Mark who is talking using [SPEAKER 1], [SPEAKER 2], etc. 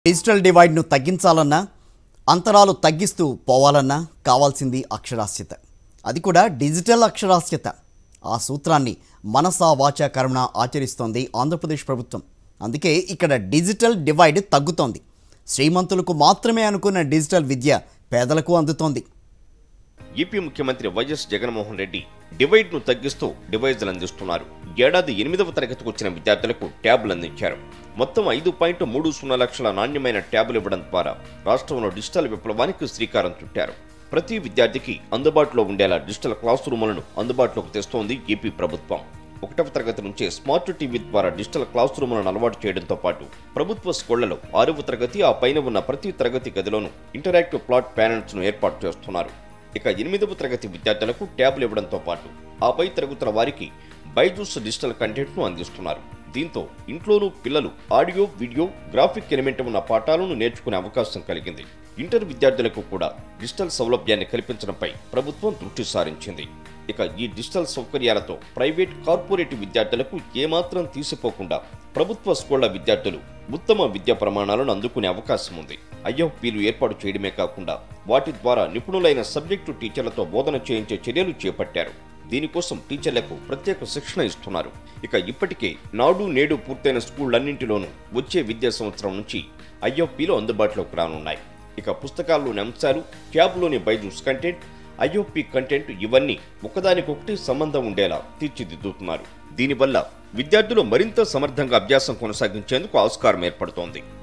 [SPEAKER 1] digital డివైడ్ను తగ్గించాలన్నా అంతరాలు తగ్గిస్తూ పోవాలన్నా కావాల్సింది అక్షరాస్యత అది కూడా డిజిటల్ అక్షరాస్యత ఆ సూత్రాన్ని మనసా వాచా కర్మణ ఆచరిస్తోంది ఆంధ్రప్రదేశ్ ప్రభుత్వం అందుకే ఇక్కడ డిజిటల్ డివైడ్ తగ్గుతోంది శ్రీమంతులకు మాత్రమే అనుకున్న డిజిటల్ విద్య పేదలకు అందుతోంది
[SPEAKER 2] ఏపీ ముఖ్యమంత్రి వైఎస్ జగన్మోహన్ రెడ్డి డివైడ్ ను తగ్గిస్తూ డివైజ్లు అందిస్తున్నారు ఏడాది ఎనిమిదవ తరగతికి వచ్చిన విద్యార్థులకు ట్యాబ్లు అందించారు మొత్తం ఐదు పాయింట్ మూడు సున్నా లక్షల నాణ్యమైన ట్యాబులు ఇవ్వడం ద్వారా రాష్ట్రంలో డిజిటల్ విప్లవానికి శ్రీకారం చుట్టారు ప్రతి విద్యార్థికి అందుబాటులో ఉండేలా డిజిటల్ క్లాస్ రూములను అందుబాటులోకి తెస్తోంది ఏపీ ప్రభుత్వం ఒకటవ తరగతి నుంచే స్మార్ట్ టీవీ ద్వారా డిజిటల్ క్లాస్ రూములను అలవాటు చేయడంతో పాటు ప్రభుత్వ స్కూళ్లలో ఆరవ తరగతి ఆ పైన ఉన్న ప్రతి తరగతి గదిలోనూ ఇంటరాక్టివ్ ప్లాట్ ప్యానెల్స్ ను ఏర్పాటు చేస్తున్నారు ఇక ఎనిమిదవ తరగతి విద్యార్థులకు ట్యాబ్లు ఇవ్వడంతో పాటు ఆ పై తరగతుల వారికి బైజూస్ డిజిటల్ కంటెంట్ ను అందిస్తున్నారు దీంతో ఇంట్లోనూ పిల్లలు ఆడియో వీడియో గ్రాఫిక్ ఎలిమెంట్ ఉన్న పాఠాలను నేర్చుకునే అవకాశం కలిగింది ఇంటర్ విద్యార్థులకు కూడా డిజిటల్ సౌలభ్యాన్ని కల్పించడంపై ప్రభుత్వం దృష్టి సారించింది ఇక ఈ డిజిటల్ సౌకర్యాలతో ప్రైవేట్ కార్పొరేట్ విద్యార్థులకు ఏమాత్రం తీసిపోకుండా ప్రభుత్వ స్కూళ్ల విద్యార్థులు ఉత్తమ విద్యా ప్రమాణాలను అందుకునే అవకాశం ఉంది ఐఎఫ్పీలు ఏర్పాటు చేయడమే కాకుండా వాటి ద్వారా నిపుణులైన సబ్జెక్టు టీచర్లతో బోధన చేయించే చర్యలు చేపట్టారు దీనికోసం టీచర్లకు ప్రత్యేక శిక్షణ ఇస్తున్నారు ఇక ఇప్పటికే నాడు నేడు పూర్తయిన స్కూళ్లన్నింటిలోనూ వచ్చే విద్యా సంవత్సరం నుంచి ఐఎఫ్పీలు అందుబాటులోకి రానున్నాయి ఇక పుస్తకాల్లోని అంశాలు ట్యాబ్లోని బైజూస్ కంటెంట్ ఐఓపి కంటెంట్ ఇవన్నీ ఒకదానికొకటి సంబంధం ఉండేలా తీర్చిదిద్దుతున్నారు దీనివల్ల విద్యార్థులు మరింత సమర్థంగా అభ్యాసం కొనసాగించేందుకు ఆస్కారం ఏర్పడుతోంది